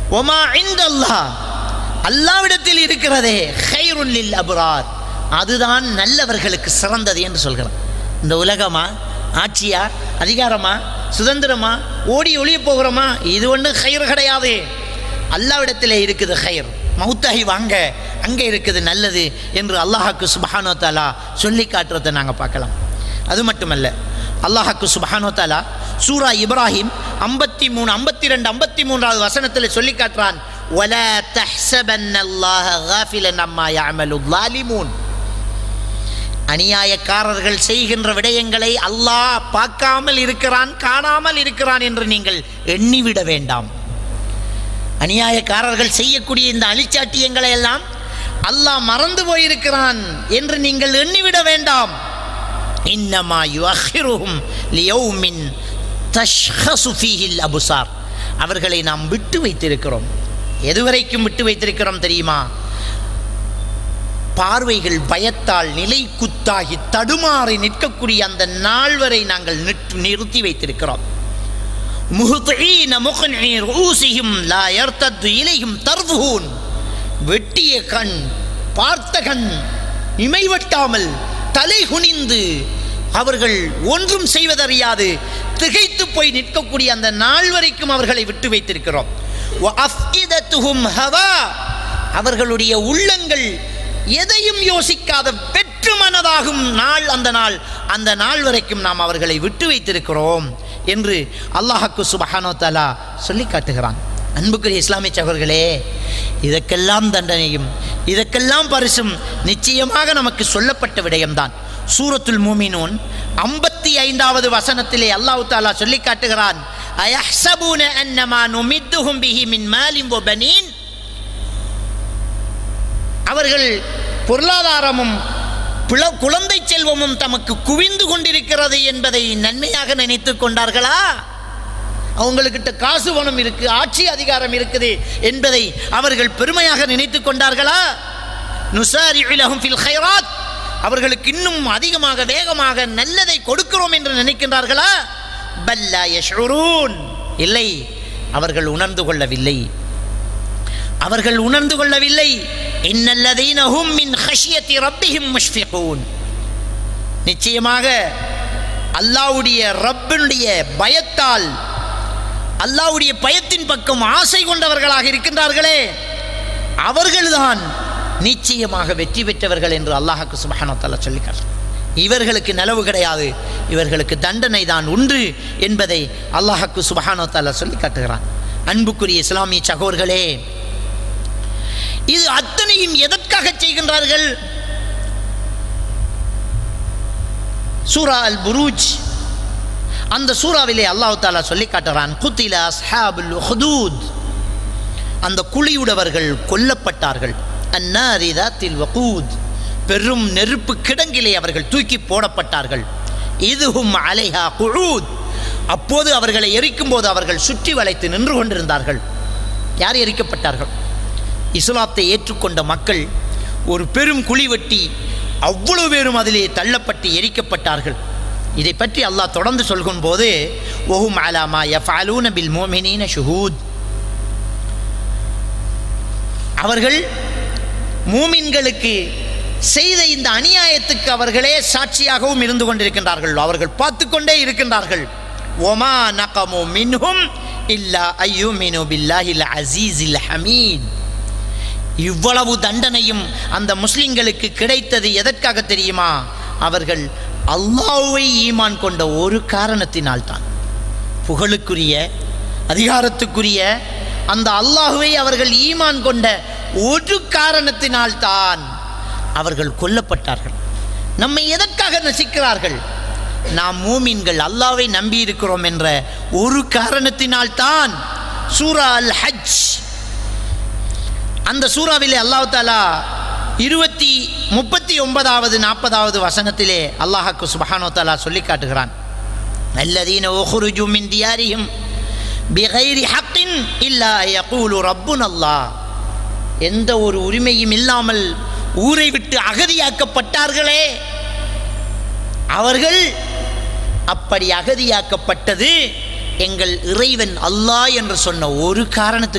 ஒமா இந்தல்லாஹ் அல்லாவிடத்தில் இருக்கிறதே ஹைருல் லில் அபுரார் அதுதான் நல்லவர்களுக்கு சிறந்தது என்று சொல்கிறான் இந்த உலகமா ஆட்சியா அதிகாரமா சுதந்திரமா ஓடி ஒளிய போகிறோமா இது ஒன்றும் ஹைர் கிடையாது அல்லாவிடத்தில் இருக்குது ஹைர் மௌத்தாகி வாங்க அங்கே இருக்குது நல்லது என்று அல்லாஹாக்கு சுபஹானோ தாலா சொல்லி காட்டுறதை நாங்கள் பார்க்கலாம் அது மட்டுமல்ல அல்லாஹாக்கு சுபஹானோ தாலா சூரா இப்ராஹிம் ஐம்பத்தி மூணு ஐம்பத்தி ரெண்டு ஐம்பத்தி மூன்றாவது வசனத்தில் சொல்லி காட்டுறான் وَلَا تَحْسَبَنَّ اللَّهَ غَافِلًا عَمَّا يَعْمَلُ الظَّالِمُونَ அநியாயக்காரர்கள் செய்கின்ற விடயங்களை அல்லாஹ் பார்க்காமல் இருக்கிறான் காணாமல் இருக்கிறான் என்று நீங்கள் எண்ணிவிட வேண்டாம் அநியாயக்காரர்கள் செய்யக்கூடிய இந்த அழிச்சாட்டியங்களை எல்லாம் அல்லாஹ் மறந்து போயிருக்கிறான் என்று நீங்கள் எண்ணிவிட வேண்டாம் இன்னமா யுஅஹிருஹும் லியௌமின் தஷ்ஹசு ஃபீஹில் அபுசார் அவர்களை நாம் விட்டு வைத்திருக்கிறோம் எதுவரைக்கும் விட்டு வைத்திருக்கிறோம் தெரியுமா பார்வைகள் பயத்தால் நிலை குத்தாகி தடுமாறி நிற்கக்கூடிய அந்த நாள் வரை நாங்கள் நிற்- நிறுத்தி வைத்திருக்கிறோம் முஹ்தீன முக்னி ரூசிஹிம் லா யர்தத்து இலைஹிம் தர்வுஹூன் வெட்டிய கண் பார்த்த கண் இமைவட்டாமல் தலை குனிந்து அவர்கள் ஒன்றும் செய்வதறியாது திகைத்து போய் நிற்கக்கூடிய அந்த நாள் வரைக்கும் அவர்களை விட்டு வைத்திருக்கிறோம் وَأَفْئِدَتُهُمْ هَوَى அவர்களுடைய உள்ளங்கள் எதையும் யோசிக்காத வெற்று மனதாகும் நாள் அந்த நாள் அந்த நாள் வரைக்கும் நாம் அவர்களை விட்டு வைத்திருக்கிறோம் என்று அல்லாஹாக்கு சுபஹானோ தஆலா சொல்லி காட்டுகிறான் அன்புக்குரிய இஸ்லாமிய சகோதரர்களே இதற்கெல்லாம் தண்டனையும் இதற்கெல்லாம் பரிசும் நிச்சயமாக நமக்கு சொல்லப்பட்ட விடயம்தான் சூரத்துல் மூமினூன் ஐம்பத்தி ஐந்தாவது வசனத்திலே அல்லாஹ் தாலா சொல்லி காட்டுகிறான் அயஹ்சபூன அன்னமா நுமித்துஹும் பிஹி மின் மாலிம் வபனீன் அவர்கள் பொருளாதாரமும் பிள- குழந்தை செல்வமும் தமக்கு குவிந்து கொண்டிருக்கிறது என்பதை நன்மையாக நினைத்து கொண்டார்களா அவங்களுக்கிட்ட காசு பணம் இருக்கு ஆட்சி அதிகாரம் இருக்குது என்பதை அவர்கள் பெருமையாக நினைத்து கொண்டார்களா நுசாரி லஹும் ஃபில் ஹைராத் அவர்களுக்கு இன்னும் அதிகமாக வேகமாக நல்லதை கொடுக்கிறோம் என்று நினைக்கின்றார்களா பல்லா யஷ்உரூன் இல்லை அவர்கள் உணர்ந்து கொள்ளவில்லை அவர்கள் உணர்ந்து கொள்ளவில்லை இன்னல்லதீன ஹும் மின் ஹஷியத்தி ரப்பிஹிம் முஷ்ஃபிகூன் நிச்சயமாக அல்லாஹ்வுடைய ரப்பினுடைய பயத்தால் அல்லாஹ்வுடைய பயத்தின் பக்கம் ஆசை கொண்டவர்களாக இருக்கின்றார்களே அவர்கள்தான் நிச்சயமாக வெற்றி பெற்றவர்கள் என்று அல்லாஹ்க்கு சுப்ஹானஹு வ தஆலா சொல்லிக்கார் இவர்களுக்கு நலவு கிடையாது இவர்களுக்கு தண்டனை தான் உண்டு என்பதை அல்லாஹ்க்கு சுப்ஹானஹு வ தஆலா சொல்லி காட்டுகிறான் அன்புக்குரிய இஸ்லாமிய சகோதர்களே இது அத்தனையும் எதற்காக செய்கின்றார்கள் சூரா அல் புரூஜ் அந்த சூறாவிலே அல்லாஹ் தாலா சொல்லி காட்டுறான் குத்தில அஸ்ஹாபுல் உஹ்தூத் அந்த குழியுடவர்கள் கொல்லப்பட்டார்கள் அன்னாரி தாத்தில் வகூத் பெரும் நெருப்பு கிடங்கிலே அவர்கள் தூக்கி போடப்பட்டார்கள் இதுஹும் அலைஹா குழூத் அப்போது அவர்களை எரிக்கும் போது அவர்கள் சுற்றி வளைத்து நின்று கொண்டிருந்தார்கள் யார் எரிக்கப்பட்டார்கள் இஸ்லாத்தை ஏற்றுக்கொண்ட மக்கள் ஒரு பெரும் குழி வெட்டி அவ்வளவு பேரும் அதிலே தள்ளப்பட்டு எரிக்கப்பட்டார்கள் இதை பற்றி அல்லாஹ் தொடர்ந்து சொல்கும் போது ஒஹும் அலாமா யஃபாலூன பில் மோமினீன ஷுஹூத் அவர்கள் மூமின்களுக்கு செய்த இந்த அநியாயத்துக்கு அவர்களே சாட்சியாகவும் இருந்து கொண்டிருக்கின்றார்கள் அவர்கள் பார்த்து கொண்டே இருக்கின்றார்கள் ஒமா நகமு மின்ஹும் இல்லா ஐயோ மினு பில்லாஹில் அசீஸில் ஹமீத் இவ்வளவு தண்டனையும் அந்த முஸ்லிம்களுக்கு கிடைத்தது எதற்காக தெரியுமா அவர்கள் அல்லாஹ்வை ஈமான் கொண்ட ஒரு காரணத்தினால்தான் புகழுக்குரிய அதிகாரத்துக்குரிய அந்த அல்லாஹுவை அவர்கள் ஈமான் கொண்ட ஒரு காரணத்தினால்தான் அவர்கள் கொல்லப்பட்டார்கள் நம்மை எதற்காக நசிக்கிறார்கள் நாம் மூமின்கள் அல்லாஹ்வை நம்பி இருக்கிறோம் என்ற ஒரு காரணத்தினால்தான் சூரா அல் ஹஜ் அந்த சூறாவிலே அல்லாஹ் தாலா இருபத்தி முப்பத்தி ஒன்பதாவது நாற்பதாவது வசனத்திலே அல்லாஹாக்கு சுபஹானோ தாலா சொல்லி காட்டுகிறான் அல்லதீன ஒஹுருஜு மின் தியாரியும் பிகைரி ஹக்கின் இல்லா யகூலு ரப்புன் அல்லாஹ் எந்த ஒரு உரிமையும் இல்லாமல் ஊரை விட்டு அகதியாக்கப்பட்டார்களே அவர்கள் அப்படி அகதியாக்கப்பட்டது எங்கள் இறைவன் அல்லாஹ் என்று சொன்ன ஒரு காரணத்துக்கு